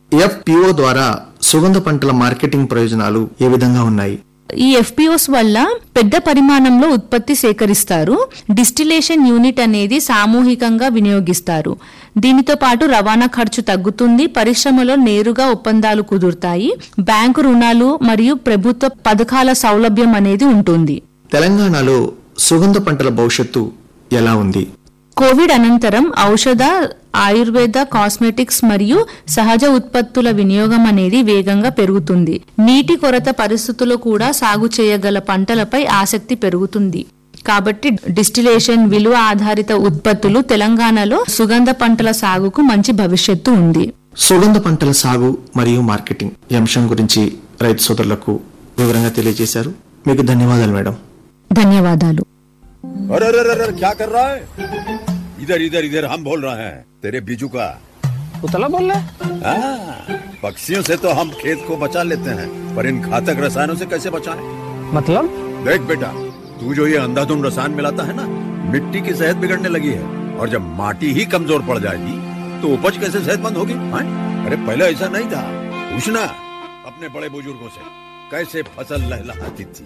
FPO ద్వారా సుగంధ పంటల మార్కెటింగ్ ప్రయోజనాలు ఏ విధంగా ఉన్నాయి ఈ ఎఫ్పిఓస్ వల్ల పెద్ద పరిమాణంలో ఉత్పత్తి సేకరిస్తారు డిస్టిలేషన్ యూనిట్ అనేది సామూహికంగా వినియోగిస్తారు దీనితో పాటు రవాణా ఖర్చు తగ్గుతుంది పరిశ్రమలో నేరుగా ఒప్పందాలు కుదురుతాయి బ్యాంకు రుణాలు మరియు ప్రభుత్వ పథకాల సౌలభ్యం అనేది ఉంటుంది తెలంగాణలో సుగంధ పంటల భవిష్యత్తు ఎలా ఉంది కోవిడ్ అనంతరం ఔషధ ఆయుర్వేద కాస్మెటిక్స్ మరియు సహజ ఉత్పత్తుల వినియోగం అనేది వేగంగా పెరుగుతుంది నీటి కొరత పరిస్థితుల్లో కూడా సాగు చేయగల పంటలపై ఆసక్తి పెరుగుతుంది కాబట్టి డిస్టిలేషన్ విలువ ఆధారిత ఉత్పత్తులు తెలంగాణలో సుగంధ పంటల సాగుకు మంచి భవిష్యత్తు ఉంది సుగంధ పంటల సాగు మరియు మార్కెటింగ్ ఈ అంశం గురించి రైతు సోదరులకు వివరంగా తెలియజేశారు మీకు ధన్యవాదాలు మేడం ధన్యవాదాలు अरे अरे अरे अरे, क्या कर रहा है इधर इधर इधर हम बोल रहे हैं तेरे बीजू का उतला बोल रहा है हाँ, पक्षियों से तो हम खेत को बचा लेते हैं पर इन घातक रसायनों से कैसे बचाएं? मतलब देख बेटा तू जो ये अंधाधुंध रसायन मिलाता है ना मिट्टी की सेहत बिगड़ने लगी है और जब माटी ही कमजोर पड़ जाएगी तो उपज कैसे सेहतमंद होगी हाँ? अरे पहले ऐसा नहीं था पूछना अपने बड़े बुजुर्गों से कैसे फसल लहलहाती थी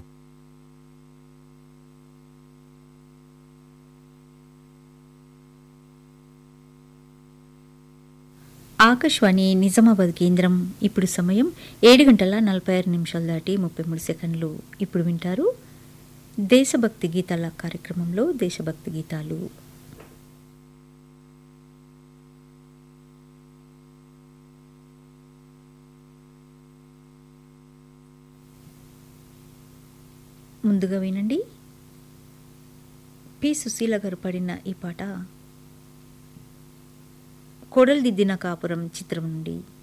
ఆకాశవాణి నిజామాబాద్ కేంద్రం ఇప్పుడు సమయం ఏడు గంటల నలభై ఆరు నిమిషాలు దాటి ముప్పై మూడు సెకండ్లు ఇప్పుడు వింటారు దేశభక్తి గీతాల కార్యక్రమంలో దేశభక్తి గీతాలు ముందుగా వినండి పి సుశీల గారు పాడిన ఈ పాట కోడలు దిద్దిన కాపురం చిత్రం నుండి